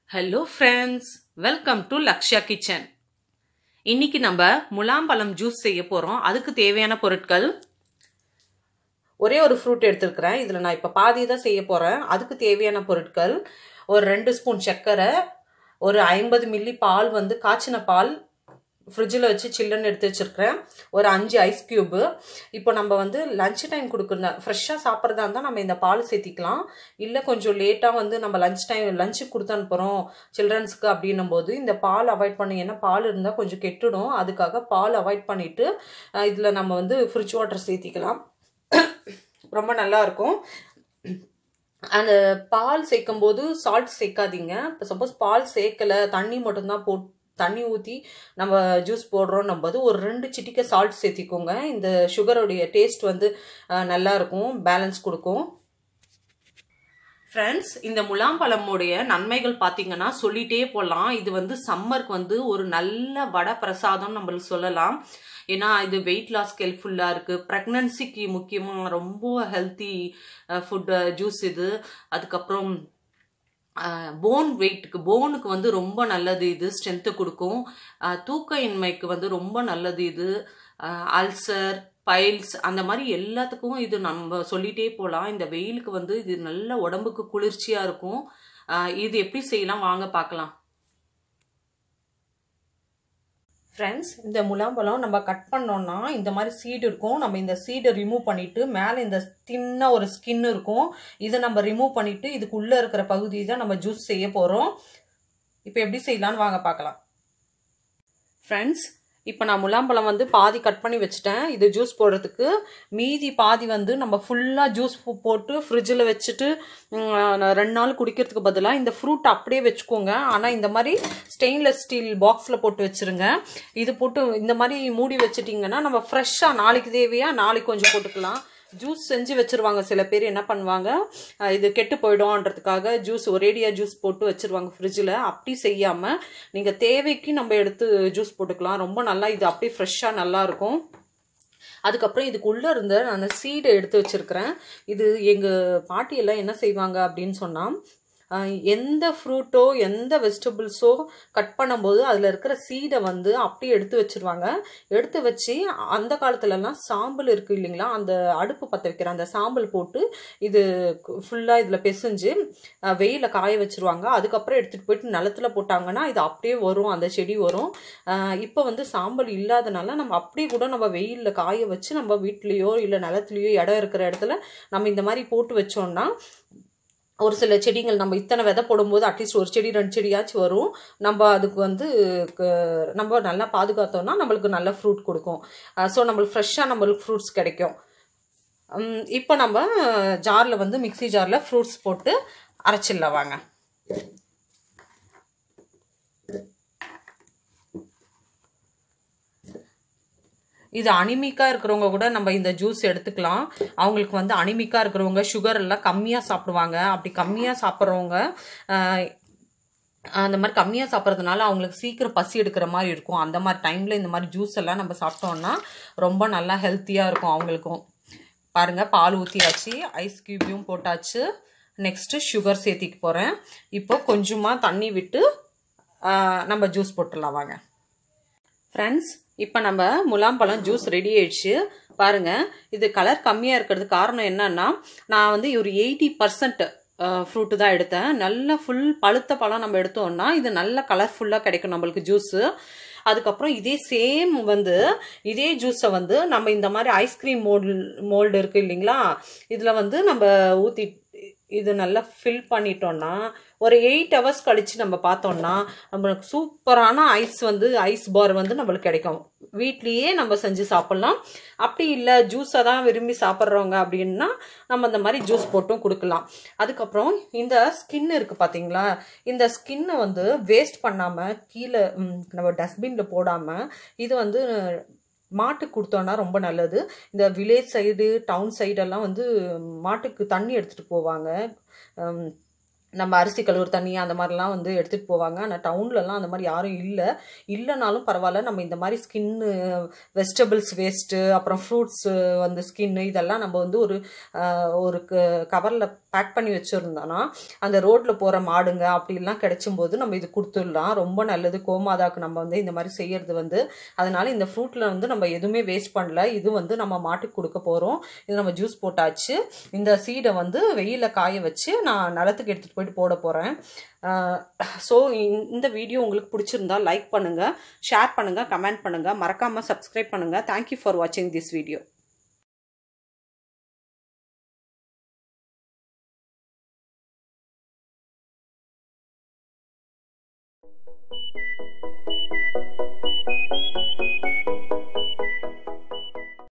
Hello friends welcome to Lakshya kitchen இன்னைக்கு நம்ம முலாம்பழம் juice செய்ய போகிறோம் அதுக்கு தேவையான பொருட்கள் ஒரே ஒரு ஃப்ரூட் எடுத்துருக்கிறேன் இதில் நான் இப்போ பாதி தான் செய்ய போகிறேன் அதுக்கு தேவையான பொருட்கள் ஒரு ரெண்டு ஸ்பூன் சர்க்கரை ஒரு ஐம்பது மில்லி பால் வந்து காய்ச்சின பால் ஃப்ரிட்ஜில் வச்சு சில்லுன்னு எடுத்து வச்சுருக்கிறேன் ஒரு அஞ்சு ஐஸ் க்யூபு இப்போ நம்ம வந்து லஞ்ச் டைம் கொடுக்குற ஃப்ரெஷ்ஷாக சாப்பிட்றதா இருந்தால் நம்ம இந்த பால் சேர்த்திக்கலாம் இல்லை கொஞ்சம் லேட்டாக வந்து நம்ம லஞ்ச் டைம் லஞ்சுக்கு கொடுத்து அனுப்புகிறோம் சில்ட்ரன்ஸ்க்கு அப்படின்னும் போது இந்த பால் அவாய்ட் பண்ணி ஏன்னா பால் இருந்தால் கொஞ்சம் கெட்டுடும் அதுக்காக பால் அவாய்ட் பண்ணிவிட்டு இதில் நம்ம வந்து ஃப்ரிட்ஜ் வாட்டர் சேர்த்திக்கலாம் ரொம்ப நல்லாயிருக்கும் அந்த பால் சேர்க்கும் போது சால்ட் சேர்க்காதீங்க இப்போ சப்போஸ் பால் சேர்க்கலை தண்ணி மட்டும்தான் போட் தண்ணி ஊற்றி நம்ம ஜூஸ் போடுறோம் போது ஒரு ரெண்டு சிட்டிக்க சால்ட் சேர்த்திக்கோங்க இந்த சுகருடைய டேஸ்ட் வந்து நல்லாயிருக்கும் பேலன்ஸ் கொடுக்கும் ஃப்ரெண்ட்ஸ் இந்த முலாம்பழமுடைய நன்மைகள் பார்த்தீங்கன்னா சொல்லிட்டே போகலாம் இது வந்து சம்மருக்கு வந்து ஒரு நல்ல வட பிரசாதம் நம்மளுக்கு சொல்லலாம் ஏன்னா இது வெயிட் லாஸ்க்கு ஹெல்ப்ஃபுல்லாக இருக்குது ப்ரெக்னன்சிக்கு முக்கியமாக ரொம்ப ஹெல்த்தி ஃபுட் ஜூஸ் இது அதுக்கப்புறம் போன் வெயிட்டுக்கு போனுக்கு வந்து ரொம்ப நல்லது இது ஸ்ட்ரென்த்து கொடுக்கும் தூக்க இன்மைக்கு வந்து ரொம்ப நல்லது இது அல்சர் பைல்ஸ் அந்த மாதிரி எல்லாத்துக்கும் இது நம்ம சொல்லிட்டே போகலாம் இந்த வெயிலுக்கு வந்து இது நல்ல உடம்புக்கு குளிர்ச்சியாக இருக்கும் இது எப்படி செய்யலாம் வாங்க பார்க்கலாம் ஃப்ரெண்ட்ஸ் இந்த முலாம்பழம் நம்ம கட் பண்ணோம்னா இந்த மாதிரி சீடு இருக்கும் நம்ம இந்த சீடை ரிமூவ் பண்ணிவிட்டு மேலே இந்த தின்ன ஒரு ஸ்கின் இருக்கும் இதை நம்ம ரிமூவ் பண்ணிவிட்டு இதுக்குள்ளே இருக்கிற பகுதி தான் நம்ம ஜூஸ் செய்ய போகிறோம் இப்போ எப்படி செய்யலான்னு வாங்க பார்க்கலாம் ஃப்ரெண்ட்ஸ் இப்போ நான் முலாம்பழம் வந்து பாதி கட் பண்ணி வச்சுட்டேன் இது ஜூஸ் போடுறதுக்கு மீதி பாதி வந்து நம்ம ஃபுல்லாக ஜூஸ் போட்டு ஃப்ரிட்ஜில் வச்சுட்டு ரெண்டு நாள் குடிக்கிறதுக்கு பதிலாக இந்த ஃப்ரூட் அப்படியே வச்சுக்கோங்க ஆனால் இந்த மாதிரி ஸ்டெயின்லெஸ் ஸ்டீல் பாக்ஸில் போட்டு வச்சுருங்க இது போட்டு இந்த மாதிரி மூடி வச்சுட்டிங்கன்னா நம்ம ஃப்ரெஷ்ஷாக நாளைக்கு தேவையாக நாளைக்கு கொஞ்சம் போட்டுக்கலாம் ஜூஸ் செஞ்சு வச்சுருவாங்க சில பேர் என்ன பண்ணுவாங்க இது கெட்டு போயிடும்ன்றதுக்காக ஜூஸ் ஒரேடியாக ஜூஸ் போட்டு வச்சுருவாங்க ஃப்ரிட்ஜில் அப்படி செய்யாமல் நீங்கள் தேவைக்கு நம்ம எடுத்து ஜூஸ் போட்டுக்கலாம் ரொம்ப நல்லா இது அப்படியே ஃப்ரெஷ்ஷாக நல்லாயிருக்கும் அதுக்கப்புறம் இதுக்குள்ளே இருந்த அந்த சீடை எடுத்து வச்சுருக்கிறேன் இது எங்கள் பாட்டியெல்லாம் என்ன செய்வாங்க அப்படின்னு சொன்னால் எந்த ஃப்ரூட்டோ எந்த வெஜிடபிள்ஸோ கட் பண்ணும்போது அதில் இருக்கிற சீடை வந்து அப்படியே எடுத்து வச்சுருவாங்க எடுத்து வச்சு அந்த காலத்துலலாம் சாம்பல் இருக்குது இல்லைங்களா அந்த அடுப்பு பற்ற வைக்கிற அந்த சாம்பல் போட்டு இது ஃபுல்லாக இதில் பிசைஞ்சு வெயிலில் காய வச்சுருவாங்க அதுக்கப்புறம் எடுத்துகிட்டு போயிட்டு நிலத்துல போட்டாங்கன்னா இது அப்படியே வரும் அந்த செடி வரும் இப்போ வந்து சாம்பல் இல்லாதனால நம்ம அப்படியே கூட நம்ம வெயிலில் காய வச்சு நம்ம வீட்லேயோ இல்லை நிலத்துலையோ இடம் இருக்கிற இடத்துல நம்ம இந்த மாதிரி போட்டு வச்சோம்னா ஒரு சில செடிகள் நம்ம இத்தனை விதை போடும்போது அட்லீஸ்ட் ஒரு செடி ரெண்டு செடியாச்சும் வரும் நம்ம அதுக்கு வந்து நம்ம நல்லா பாதுகாத்தோம்னா நம்மளுக்கு நல்ல ஃப்ரூட் கொடுக்கும் ஸோ நம்மளுக்கு ஃப்ரெஷ்ஷாக நம்மளுக்கு ஃப்ரூட்ஸ் கிடைக்கும் இப்போ நம்ம ஜாரில் வந்து மிக்சி ஜாரில் ஃப்ரூட்ஸ் போட்டு அரைச்சிடலாம் வாங்க இது அனிமிக்காக இருக்கிறவங்க கூட நம்ம இந்த ஜூஸ் எடுத்துக்கலாம் அவங்களுக்கு வந்து அனிமிக்காக இருக்கிறவங்க சுகர் எல்லாம் கம்மியாக சாப்பிடுவாங்க அப்படி கம்மியாக சாப்பிட்றவங்க அந்த மாதிரி கம்மியாக சாப்பிட்றதுனால அவங்களுக்கு சீக்கிரம் பசி எடுக்கிற மாதிரி இருக்கும் அந்த மாதிரி டைமில் இந்த மாதிரி ஜூஸ் எல்லாம் நம்ம சாப்பிட்டோம்னா ரொம்ப நல்லா ஹெல்த்தியாக இருக்கும் அவங்களுக்கும் பாருங்கள் பால் ஊற்றியாச்சு ஐஸ் க்யூபையும் போட்டாச்சு நெக்ஸ்ட்டு சுகர் சேர்த்திக்க போகிறேன் இப்போ கொஞ்சமாக தண்ணி விட்டு நம்ம ஜூஸ் போட்டுடலாம் வாங்க ஃப்ரெண்ட்ஸ் இப்போ நம்ம முலாம்பழம் ஜூஸ் ரெடி ஆயிடுச்சு பாருங்கள் இது கலர் கம்மியாக இருக்கிறது காரணம் என்னன்னா நான் வந்து ஒரு எயிட்டி பர்சன்ட் ஃப்ரூட்டு தான் எடுத்தேன் நல்ல ஃபுல் பழுத்த பழம் நம்ம எடுத்தோம்னா இது நல்ல கலர்ஃபுல்லாக கிடைக்கும் நம்மளுக்கு ஜூஸு அதுக்கப்புறம் இதே சேம் வந்து இதே ஜூஸை வந்து நம்ம இந்த மாதிரி ஐஸ்கிரீம் மோல்டு மோல்டு இருக்குது இல்லைங்களா இதில் வந்து நம்ம ஊற்றி இது நல்லா ஃபில் பண்ணிட்டோம்னா ஒரு எயிட் ஹவர்ஸ் கழித்து நம்ம பார்த்தோம்னா நம்மளுக்கு சூப்பரான ஐஸ் வந்து ஐஸ் பார் வந்து நம்மளுக்கு கிடைக்கும் வீட்லேயே நம்ம செஞ்சு சாப்பிட்லாம் அப்படி இல்லை ஜூஸை தான் விரும்பி சாப்பிட்றவங்க அப்படின்னா நம்ம இந்த மாதிரி ஜூஸ் போட்டும் கொடுக்கலாம் அதுக்கப்புறம் இந்த ஸ்கின் இருக்குது பார்த்தீங்களா இந்த ஸ்கின்னை வந்து வேஸ்ட் பண்ணாமல் கீழே நம்ம டஸ்ட்பினில் போடாமல் இது வந்து மாட்டுக்கு கொடுத்தோன்னா ரொம்ப நல்லது இந்த வில்லேஜ் சைடு டவுன் சைடெல்லாம் வந்து மாட்டுக்கு தண்ணி எடுத்துகிட்டு போவாங்க நம்ம அரிசி கழுவுற தண்ணி அந்த மாதிரிலாம் வந்து எடுத்துகிட்டு போவாங்க ஆனால் டவுன்லலாம் அந்த மாதிரி யாரும் இல்லை இல்லைனாலும் பரவாயில்ல நம்ம இந்த மாதிரி ஸ்கின்னு வெஜிடபிள்ஸ் வேஸ்ட்டு அப்புறம் ஃப்ரூட்ஸு வந்து ஸ்கின்னு இதெல்லாம் நம்ம வந்து ஒரு ஒரு கவரில் பேக் பண்ணி வச்சுருந்தோன்னா அந்த ரோட்டில் போகிற மாடுங்க அப்படிலாம் கிடைச்சும்போது நம்ம இது கொடுத்துடலாம் ரொம்ப நல்லது கோமாதாக்கு நம்ம வந்து இந்த மாதிரி செய்யறது வந்து அதனால இந்த ஃப்ரூட்டில் வந்து நம்ம எதுவுமே வேஸ்ட் பண்ணல இது வந்து நம்ம மாட்டுக்கு கொடுக்க போகிறோம் இது நம்ம ஜூஸ் போட்டாச்சு இந்த சீடை வந்து வெயிலில் காய வச்சு நான் நிலத்துக்கு எடுத்துகிட்டு போயிட்டு போட போகிறேன் ஸோ இந்த வீடியோ உங்களுக்கு பிடிச்சிருந்தா லைக் பண்ணுங்கள் ஷேர் பண்ணுங்கள் கமெண்ட் பண்ணுங்கள் மறக்காமல் சப்ஸ்கிரைப் பண்ணுங்கள் தேங்க்யூ ஃபார் வாட்சிங் திஸ் வீடியோ Thank you.